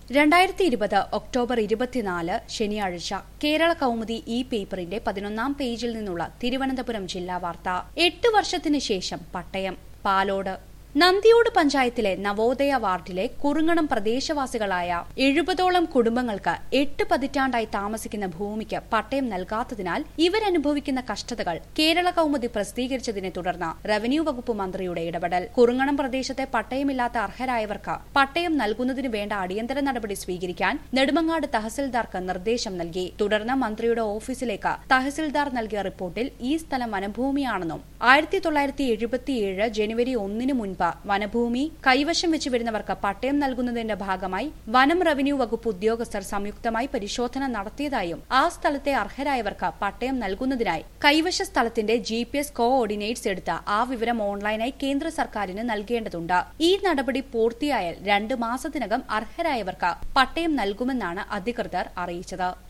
രണ്ടായിരത്തി ഇരുപത് ഒക്ടോബർ ഇരുപത്തിനാല് ശനിയാഴ്ച കേരള കൗമുദി ഈ പേപ്പറിന്റെ പതിനൊന്നാം പേജിൽ നിന്നുള്ള തിരുവനന്തപുരം ജില്ലാ വാർത്ത എട്ട് വർഷത്തിന് ശേഷം പട്ടയം പാലോട് നന്ദിയോട് പഞ്ചായത്തിലെ നവോദയ വാർഡിലെ കുറുങ്ങണം പ്രദേശവാസികളായ എഴുപതോളം കുടുംബങ്ങൾക്ക് എട്ട് പതിറ്റാണ്ടായി താമസിക്കുന്ന ഭൂമിക്ക് പട്ടയം നൽകാത്തതിനാൽ ഇവരനുഭവിക്കുന്ന കഷ്ടതകൾ കേരള കൗമുദി പ്രസിദ്ധീകരിച്ചതിനെ തുടർന്ന് റവന്യൂ വകുപ്പ് മന്ത്രിയുടെ ഇടപെടൽ കുറുങ്ങണം പ്രദേശത്തെ പട്ടയമില്ലാത്ത അർഹരായവർക്ക് പട്ടയം നൽകുന്നതിന് വേണ്ട അടിയന്തര നടപടി സ്വീകരിക്കാൻ നെടുമങ്ങാട് തഹസിൽദാർക്ക് നിർദ്ദേശം നൽകി തുടർന്ന് മന്ത്രിയുടെ ഓഫീസിലേക്ക് തഹസിൽദാർ നൽകിയ റിപ്പോർട്ടിൽ ഈ സ്ഥലം വനഭൂമിയാണെന്നും ആയിരത്തി തൊള്ളായിരത്തി എഴുപത്തിയേഴ് ജനുവരി ഒന്നിന് മുൻപ് വനഭൂമി കൈവശം വെച്ച് വരുന്നവർക്ക് പട്ടയം നൽകുന്നതിന്റെ ഭാഗമായി വനം റവന്യൂ വകുപ്പ് ഉദ്യോഗസ്ഥർ സംയുക്തമായി പരിശോധന നടത്തിയതായും ആ സ്ഥലത്തെ അർഹരായവർക്ക് പട്ടയം നൽകുന്നതിനായി കൈവശ സ്ഥലത്തിന്റെ ജി പി എസ് കോഓർഡിനേറ്റ്സ് എടുത്ത് ആ വിവരം ഓൺലൈനായി കേന്ദ്ര സർക്കാരിന് നൽകേണ്ടതുണ്ട് ഈ നടപടി പൂർത്തിയായാൽ രണ്ട് മാസത്തിനകം അർഹരായവർക്ക് പട്ടയം നൽകുമെന്നാണ് അധികൃതർ അറിയിച്ചത്